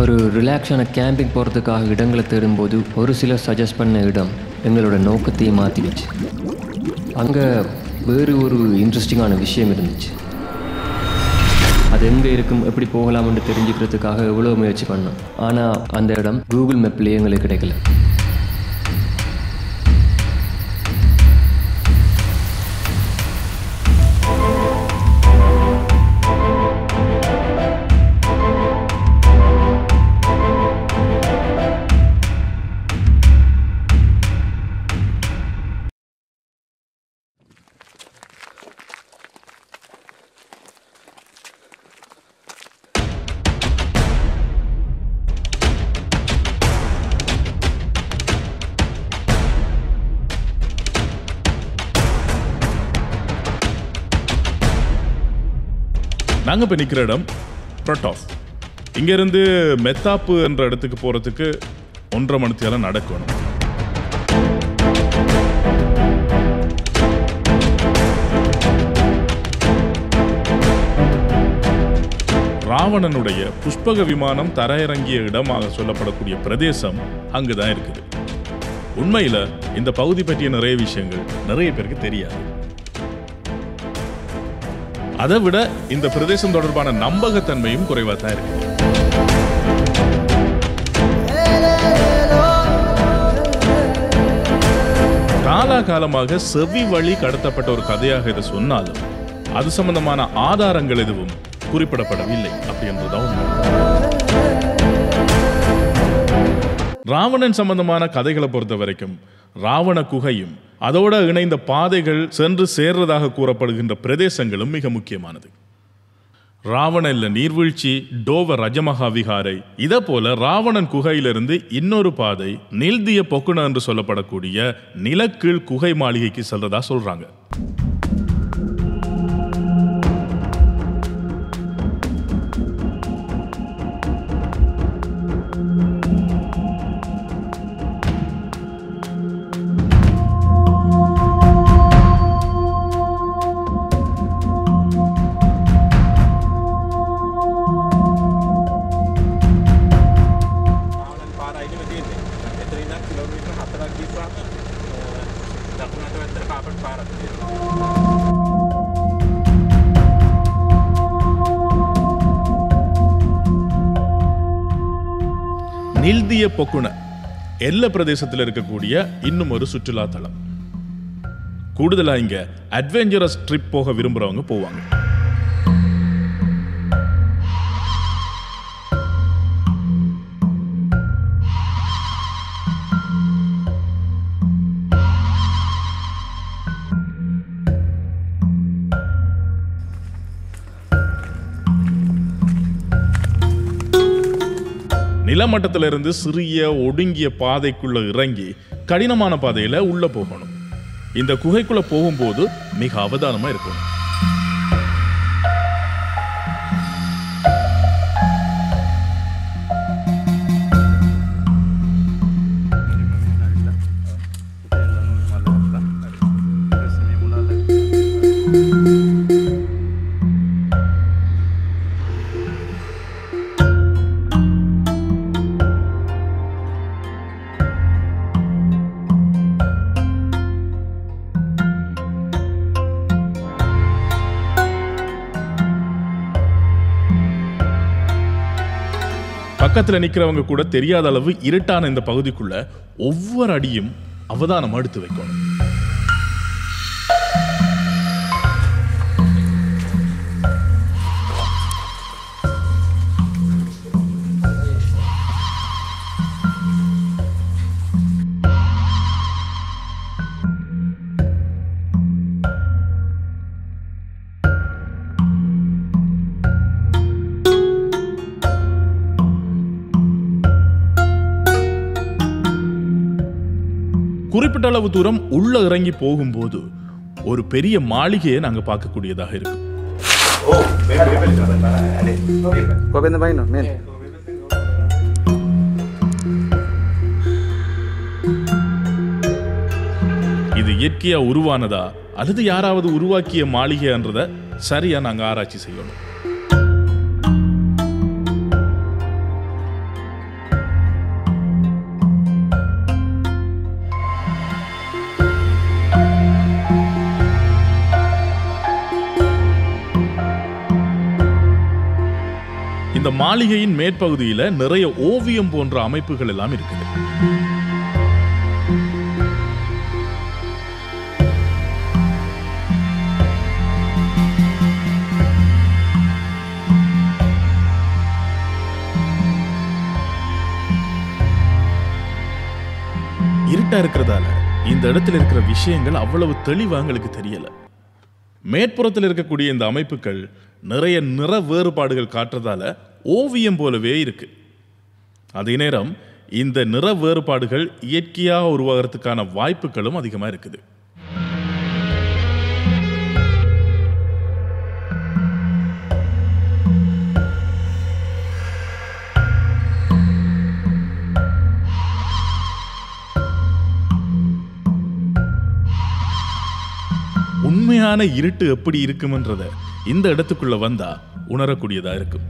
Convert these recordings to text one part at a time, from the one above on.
ஒரு ரிலாக்ஸான கேம்பிங் போகிறதுக்காக இடங்களை தேடும்போது ஒரு சிலர் சஜஸ்ட் பண்ண இடம் எங்களோட நோக்கத்தையே மாற்றிடுச்சு அங்கே வேறு ஒரு இன்ட்ரெஸ்டிங்கான விஷயம் இருந்துச்சு அது எங்கே இருக்கும் எப்படி போகலாம்னு தெரிஞ்சுக்கிறதுக்காக எவ்வளோ முயற்சி பண்ணோம் ஆனால் அந்த இடம் கூகுள் மேப்லேயே எங்களுக்கு கிடைக்கல நாங்க இப்ப நிக்கிற இடம் ப்ரொட்டாஃப் இங்க இருந்து மெத்தாப்பு என்ற இடத்துக்கு போறதுக்கு ஒன்றரை மணித்தியால நடக்கணும் ராவணனுடைய புஷ்பக விமானம் தரையிறங்கிய இடமாக சொல்லப்படக்கூடிய பிரதேசம் அங்குதான் இருக்குது உண்மையில இந்த பகுதி பற்றிய நிறைய விஷயங்கள் நிறைய பேருக்கு தெரியாது அதை விட இந்த பிரதேசம் தொடர்பான நம்பகத்தன்மையும் குறைவா தான் இருக்கு காலாகாலமாக செவி வழி கடத்தப்பட்ட ஒரு கதையாக இதை சொன்னாலும் அது சம்பந்தமான ஆதாரங்கள் எதுவும் குறிப்பிடப்படவில்லை அப்படின்றதுதான் உண்மை ராவணன் சம்பந்தமான கதைகளை பொறுத்த வரைக்கும் ராவண குகையும் அதோட இணைந்த பாதைகள் சென்று சேர்றதாக கூறப்படுகின்ற பிரதேசங்களும் மிக முக்கியமானது ராவணல்ல நீர்வீழ்ச்சி டோவ ரஜமகா விகாரை இதை போல ராவணன் குகையிலிருந்து இன்னொரு பாதை நில்திய பொக்குன என்று சொல்லப்படக்கூடிய நிலக்கீழ் குகை மாளிகைக்கு செல்றதா சொல்றாங்க පාලන් පාරයිනම තියන්නේ එතරිනක් කිලෝමීටර් හතරක් ගිපුවාම දකුණට වැත්තර කාපට් පාරක් තියෙනවා நில்திய பொக்குன எல்ல பிரதேசத்தில் இருக்கக்கூடிய இன்னும் ஒரு சுற்றுலா தலம் கூடுதலா இங்க அட்வென்ச்சரஸ் ட்ரிப் போக விரும்புறவங்க போவாங்க நிலமட்டத்திலிருந்து சிறிய ஒடுங்கிய பாதைக்குள்ள இறங்கி கடினமான பாதையில உள்ள போகணும் இந்த குகைக்குள்ள போகும்போது மிக அவதானமா இருக்கணும் பக்கத்துல நிக்கிறவங்க கூட தெரியாத அளவு இருட்டான இந்த பகுதிக்குள்ள ஒவ்வொரு அடியும் அவதானம் எடுத்து வைக்கணும் குறிப்பிட்ட அளவு தூரம் உள்ள இறங்கி போகும்போது ஒரு பெரிய மாளிகையை நாங்க பார்க்கக்கூடியதாக இருக்கு කොපෙන්ද බයින්න මෙ இது இயற்கையா உருவானதா அல்லது யாராவது உருவாக்கிய மாளிகைன்றத சரியா நாங்க ஆராய்ச்சி செய்யணும் இந்த மாளிகையின் மேற்பகுதியில நிறைய ஓவியம் போன்ற அமைப்புகள் எல்லாம் இருக்குது இருட்டா இருக்கிறதால இந்த இடத்துல இருக்கிற விஷயங்கள் அவ்வளவு தெளிவா எங்களுக்கு தெரியல மேற்புறத்தில் இருக்கக்கூடிய இந்த அமைப்புகள் நிறைய நிற வேறுபாடுகள் காட்டுறதால ஓவியம் போலவே இருக்கு அதே நேரம் இந்த நிற வேறுபாடுகள் இயற்கையாக உருவாகிறதுக்கான வாய்ப்புகளும் அதிகமாக இருக்குது உண்மையான இருட்டு எப்படி இருக்கும்ன்றத இந்த இடத்துக்குள்ள வந்தா உணரக்கூடியதா இருக்கும்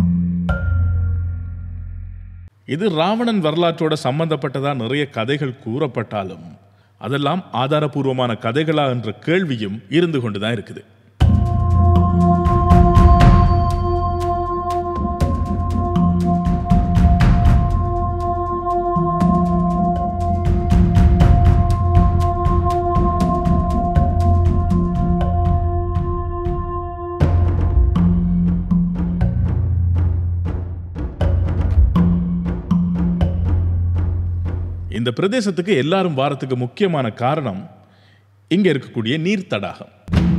இது ராவணன் வரலாற்றோட சம்பந்தப்பட்டதா நிறைய கதைகள் கூறப்பட்டாலும் அதெல்லாம் ஆதாரபூர்வமான கதைகளா என்ற கேள்வியும் இருந்து கொண்டுதான் இருக்குது இந்த பிரதேசத்துக்கு எல்லாரும் வாரத்துக்கு முக்கியமான காரணம் இங்க இருக்கக்கூடிய நீர் தடாகம்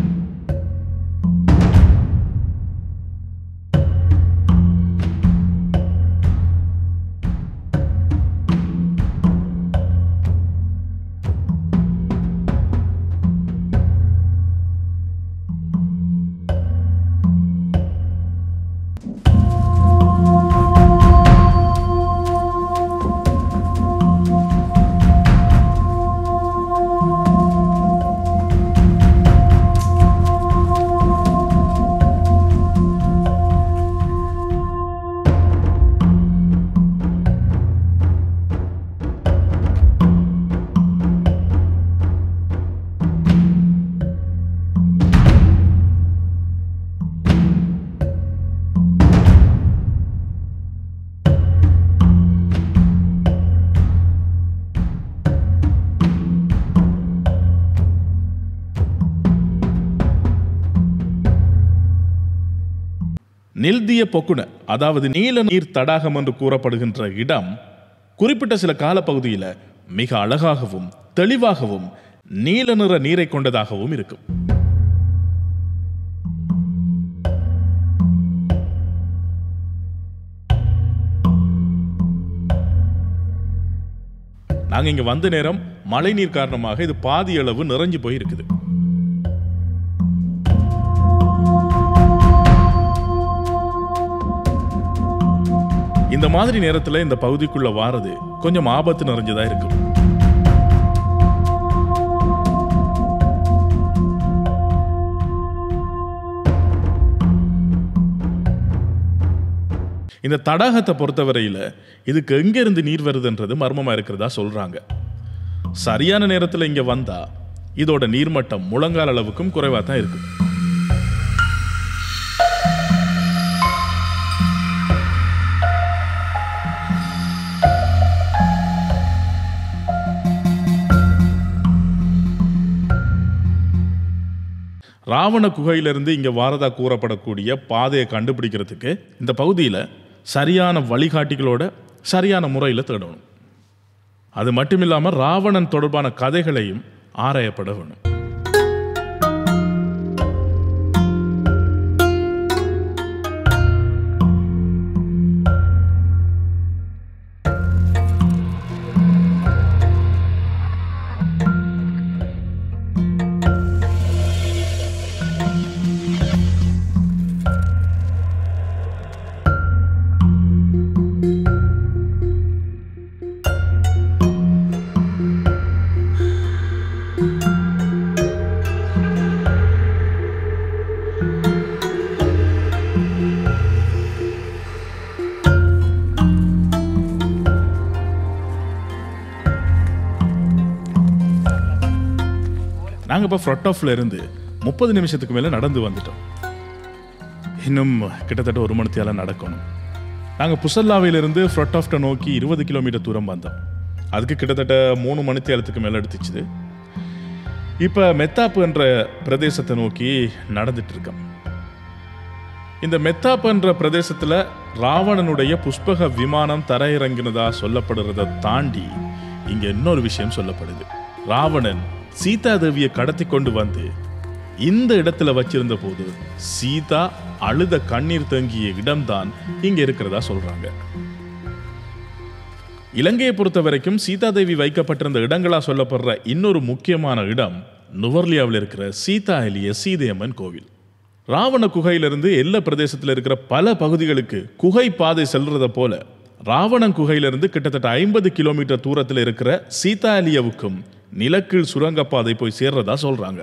நில்திய பொக்குன அதாவது நீல நீர் தடாகம் என்று கூறப்படுகின்ற இடம் குறிப்பிட்ட சில காலப்பகுதியில் மிக அழகாகவும் தெளிவாகவும் நீல நிற நீரை கொண்டதாகவும் இருக்கும் நாங்க இங்க வந்த நேரம் மழை நீர் காரணமாக இது பாதி அளவு நிறைஞ்சு போய் இருக்குது இந்த மாதிரி நேரத்துல இந்த பகுதிக்குள்ள வாரது கொஞ்சம் ஆபத்து நிறைஞ்சதா இருக்கும் இந்த தடாகத்தை பொறுத்தவரையில இதுக்கு எங்க இருந்து நீர் வருதுன்றது மர்மமா இருக்கிறதா சொல்றாங்க சரியான நேரத்துல இங்க வந்தா இதோட நீர்மட்டம் முழங்கால் அளவுக்கும் குறைவா தான் இருக்கும் ராவண குகையிலிருந்து இங்க வாரதா கூறப்படக்கூடிய பாதையை கண்டுபிடிக்கிறதுக்கு இந்த பகுதியில் சரியான வழிகாட்டிகளோட சரியான முறையில் தேடணும் அது மட்டும் இல்லாம ராவணன் தொடர்பான கதைகளையும் ஆராயப்பட வேணும் நாங்க இப்போ ஃப்ரண்ட் ஆஃப்ல இருந்து முப்பது நிமிஷத்துக்கு மேல நடந்து வந்துட்டோம் இன்னும் கிட்டத்தட்ட ஒரு மணித்தியால நடக்கணும் நாங்கள் புசல்லாவிலிருந்து ஃப்ரொட்டாஃப்டை நோக்கி இருபது கிலோமீட்டர் தூரம் வந்தோம் அதுக்கு கிட்டத்தட்ட மூணு மணி தேலத்துக்கு மேலே எடுத்துச்சுது இப்போ மெத்தாப்பு என்ற பிரதேசத்தை நோக்கி நடந்துட்டு இருக்கோம் இந்த மெத்தாப் என்ற பிரதேசத்தில் ராவணனுடைய புஷ்பக விமானம் தரையிறங்கினதா சொல்லப்படுறத தாண்டி இங்க இன்னொரு விஷயம் சொல்லப்படுது ராவணன் சீதா தேவியை கடத்தி கொண்டு வந்து இந்த இடத்துல வச்சிருந்த போது சீதா அழுத கண்ணீர் தங்கிய இடம்தான் இங்க இருக்கிறதா சொல்றாங்க இலங்கையை பொறுத்த வரைக்கும் சீதாதேவி வைக்கப்பட்டிருந்த இடங்களா சொல்லப்படுற இன்னொரு முக்கியமான இடம் நுவர்லியாவில் இருக்கிற சீதா எலிய சீதையம்மன் கோவில் ராவண குகையிலிருந்து எல்ல பிரதேசத்தில் இருக்கிற பல பகுதிகளுக்கு குகை பாதை செல்றத போல ராவணன் குகையிலிருந்து கிட்டத்தட்ட ஐம்பது கிலோமீட்டர் தூரத்தில் இருக்கிற சீதா எலியவுக்கும் நிலக்கீழ் சுரங்கப்பாதை போய் சேர்றதா சொல்றாங்க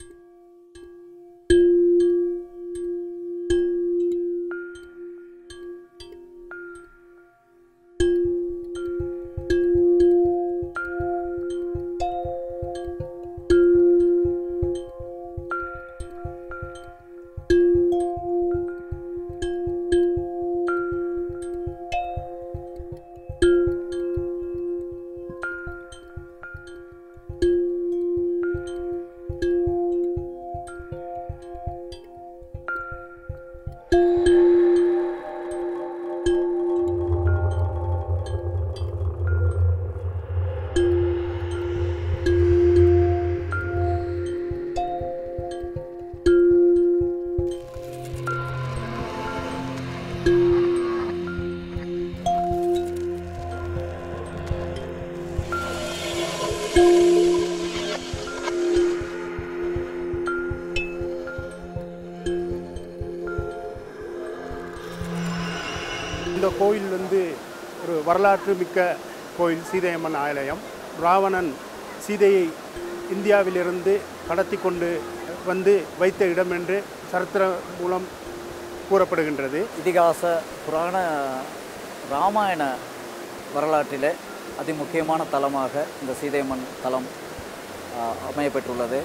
இந்த கோயில் வந்து ஒரு வரலாற்று மிக்க கோயில் சீதையம்மன் ஆலயம் ராவணன் சீதையை இந்தியாவிலிருந்து கடத்தி கொண்டு வந்து வைத்த இடம் என்று சரித்திரம் மூலம் கூறப்படுகின்றது இதிகாச புராண ராமாயண வரலாற்றிலே அதி முக்கியமான தலமாக இந்த சீதையம்மன் தலம் ஆ, அமையப்பெற்றுள்ளது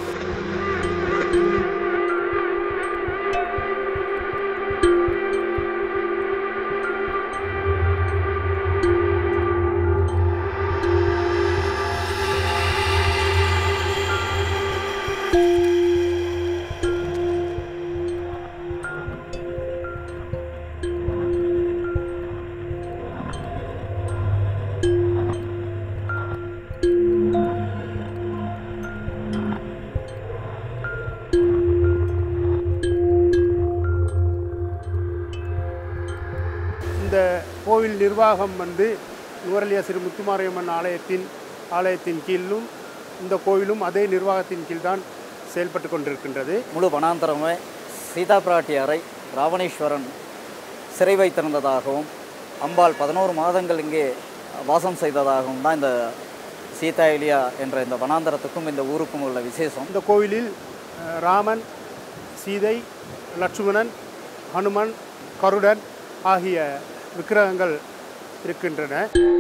இந்த கோவில் நிர்வாகம் வந்து நுவரலியா சிறு முத்துமாரியம்மன் ஆலயத்தின் ஆலயத்தின் கீழும் இந்த கோவிலும் அதே நிர்வாகத்தின் கீழ்தான் செயல்பட்டு கொண்டிருக்கின்றது முழு வனாந்தரமே சீதா பிராட்டியாரை ராவணேஸ்வரன் சிறை வைத்திருந்ததாகவும் அம்பாள் பதினோரு மாதங்கள் இங்கே வாசம் செய்ததாகவும் தான் இந்த சீதா எலியா என்ற இந்த வனாந்தரத்துக்கும் இந்த ஊருக்கும் உள்ள விசேஷம் இந்த கோவிலில் அஹ், ராமன் சீதை லட்சுமணன் ஹனுமன் கருடன் ஆகிய விக்கிரகங்கள் இருக்கின்றன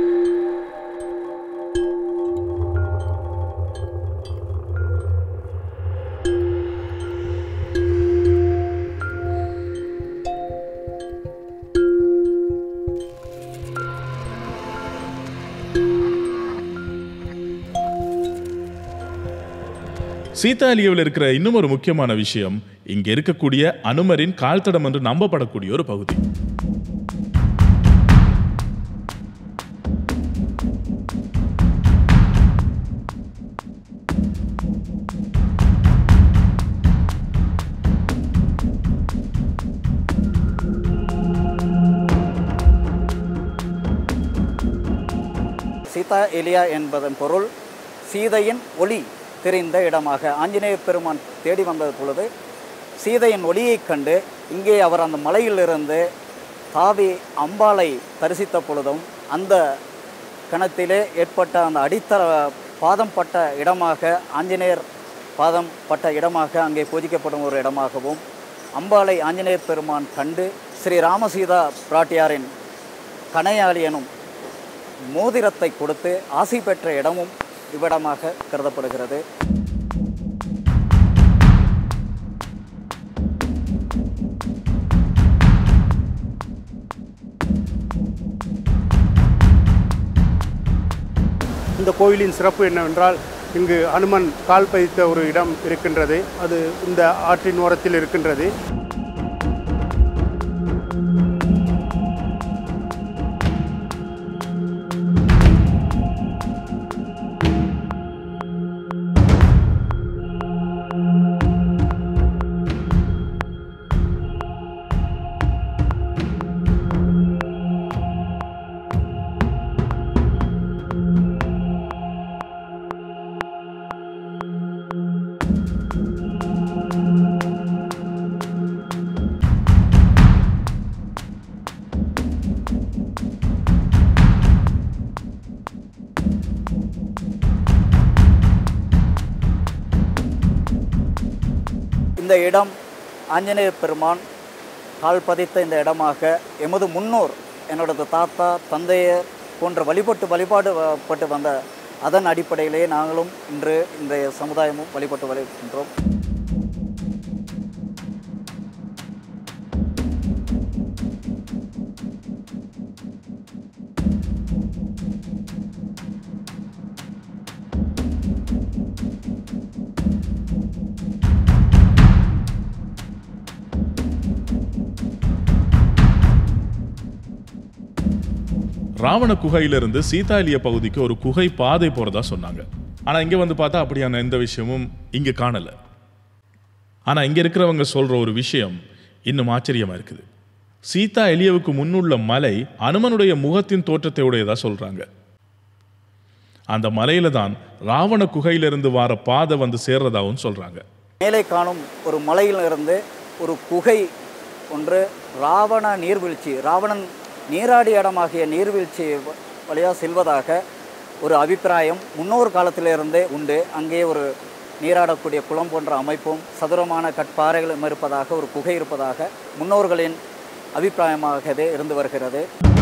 சீதாலியாவில் இருக்கிற இன்னும் ஒரு முக்கியமான விஷயம் இங்க இருக்கக்கூடிய அனுமரின் கால்தடம் என்று நம்பப்படக்கூடிய ஒரு பகுதி சீதா எலியா என்பதன் பொருள் சீதையின் ஒளி தெரிந்த இடமாக ஆஞ்சநேய பெருமான் தேடி வந்தது பொழுது சீதையின் ஒளியைக் கண்டு இங்கே அவர் அந்த மலையிலிருந்து தாவி அம்பாளை தரிசித்த பொழுதும் அந்த கணத்திலே ஏற்பட்ட அந்த அடித்தர பாதம் பட்ட இடமாக ஆஞ்சநேயர் பாதம் பட்ட இடமாக அங்கே பூஜிக்கப்படும் ஒரு இடமாகவும் அம்பாளை ஆஞ்சநேயர் பெருமான் கண்டு ஸ்ரீ ராமசீதா பிராட்டியாரின் கணையாளி எனும் மோதிரத்தை கொடுத்து ஆசி பெற்ற இடமும் இவ்விடமாக கருதப்படுகிறது இந்த கோயிலின் சிறப்பு என்னவென்றால் இங்கு அனுமன் கால் பதித்த ஒரு இடம் இருக்கின்றது அது இந்த ஆற்றின் ஓரத்தில் இருக்கின்றது இந்த இடம் ஆஞ்சநேய பெருமான் கால் பதித்த இந்த இடமாக எமது முன்னோர் என்னோடது தாத்தா தந்தையர் போன்ற வழிபட்டு வழிபாடு வ- பட்டு வந்த அதன் அடிப்படையிலேயே நாங்களும் இன்று இன்றைய சமுதாயமும் வழிபட்டு வருகின்றோம் ராவண குகையிலிருந்து சீதாலிய பகுதிக்கு ஒரு குகை பாதை போறதா சொன்னாங்க ஆனா இங்க வந்து பார்த்தா அப்படியான எந்த விஷயமும் இங்க காணல ஆனா இங்க இருக்கிறவங்க சொல்ற ஒரு விஷயம் இன்னும் ஆச்சரியமா இருக்குது சீதா எலியவுக்கு முன்னுள்ள மலை அனுமனுடைய முகத்தின் தோற்றத்தை உடையதா சொல்றாங்க அந்த மலையில தான் ராவண குகையிலிருந்து வார பாதை வந்து சேர்றதாவும் சொல்றாங்க மேலே காணும் ஒரு மலையிலிருந்து ஒரு குகை ஒன்று ராவண நீர்வீழ்ச்சி ராவணன் நீராடி இடமாகிய நீர்வீழ்ச்சி வ- வழியாக செல்வதாக ஒரு அபிப்பிராயம் முன்னோர் காலத்திலிருந்தே உண்டு அங்கே ஒரு நீராடக்கூடிய குளம் போன்ற அமைப்பும் சதுரமான கட்பாறைகளும் இருப்பதாக ஒரு குகை இருப்பதாக முன்னோர்களின் அபிப்பிராயமாகவே இருந்து வருகிறது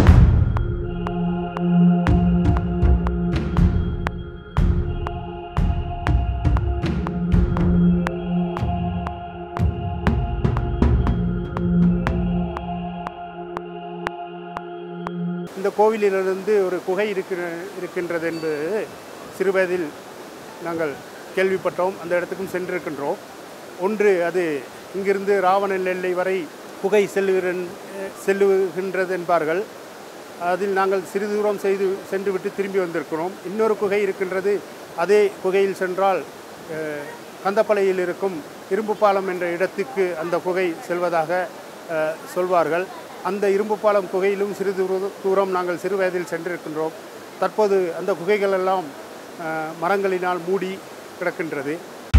இந்த கோவிலிலிருந்து ஒரு குகை இருக்கிற இருக்கின்றது என்பது சிறுவயதில் நாங்கள் கேள்விப்பட்டோம் அந்த இடத்துக்கும் சென்றிருக்கின்றோம் ஒன்று அது இங்கிருந்து ராவணன் எல்லை வரை குகை செல்லுகிற செல்லுகின்றது என்பார்கள் அதில் நாங்கள் சிறிது தூரம் செய்து சென்றுவிட்டு திரும்பி வந்திருக்கிறோம் இன்னொரு குகை இருக்கின்றது அதே குகையில் சென்றால் அஹ், கந்தப்பளையில் இருக்கும் இரும்பு பாலம் என்ற இடத்துக்கு அந்த குகை செல்வதாக அஹ், சொல்வார்கள் அந்த இரும்பு பாலம் குகையிலும் சிறிது தூர- தூரம் நாங்கள் சிறு வயதில் சென்றிருக்கின்றோம் தற்போது அந்த குகைகள் எல்லாம் அஹ், மரங்களினால் மூடி கிடக்கின்றது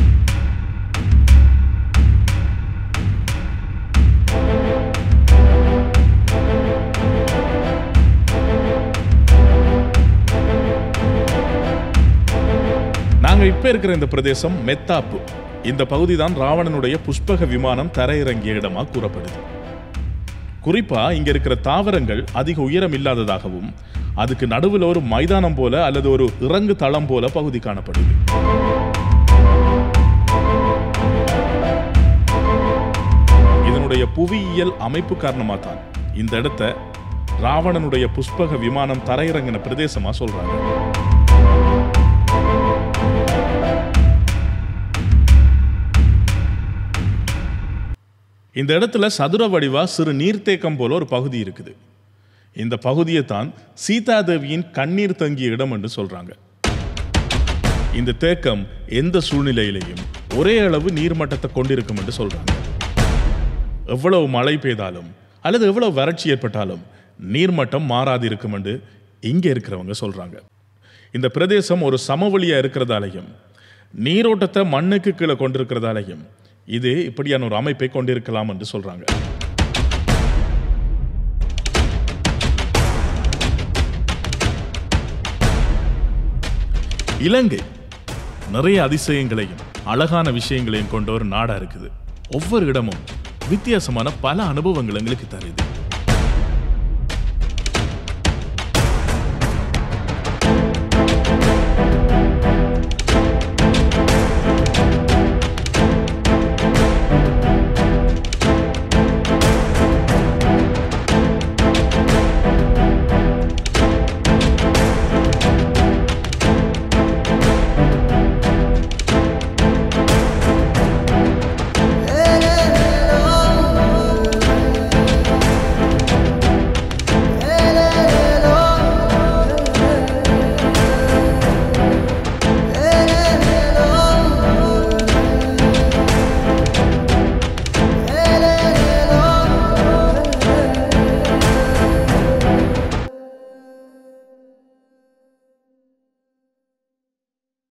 நாங்க இப்ப இருக்கிற இந்த பிரதேசம் மெத்தாப்பு இந்த பகுதி தான் ராவணனுடைய புஷ்பக விமானம் தரையிறங்கிய இடமா கூறப்படுது குறிப்பா இங்க இருக்கிற தாவரங்கள் அதிக உயரம் இல்லாததாகவும் அதுக்கு நடுவில் ஒரு மைதானம் போல அல்லது ஒரு இறங்கு தளம் போல பகுதி காணப்படுது இதனுடைய புவியியல் அமைப்பு காரணமா தான் இந்த இடத்த ராவணனுடைய புஷ்பக விமானம் தரையிறங்கின பிரதேசமா சொல்றாங்க இந்த இடத்துல சதுர வடிவா சிறு நீர்த்தேக்கம் போல ஒரு பகுதி இருக்குது இந்த பகுதியை தான் சீதாதேவியின் கண்ணீர் தங்கிய இடம் என்று சொல்றாங்க இந்த தேக்கம் எந்த சூழ்நிலையிலையும் ஒரே அளவு நீர்மட்டத்தை கொண்டிருக்கும் என்று சொல்றாங்க எவ்வளவு மழை பெய்தாலும் அல்லது எவ்வளவு வறட்சி ஏற்பட்டாலும் நீர்மட்டம் மாறாது இருக்கும் என்று இங்க இருக்கிறவங்க சொல்றாங்க இந்த பிரதேசம் ஒரு சமவெளியா இருக்கிறதாலையும் நீரோட்டத்தை மண்ணுக்கு கீழே கொண்டிருக்கிறதாலையும் இது இப்படியான ஒரு அமைப்பை கொண்டிருக்கலாம் என்று சொல்றாங்க இலங்கை நிறைய அதிசயங்களையும் அழகான விஷயங்களையும் கொண்ட ஒரு நாடா இருக்குது ஒவ்வொரு இடமும் வித்தியாசமான பல அனுபவங்கள் எங்களுக்கு தருது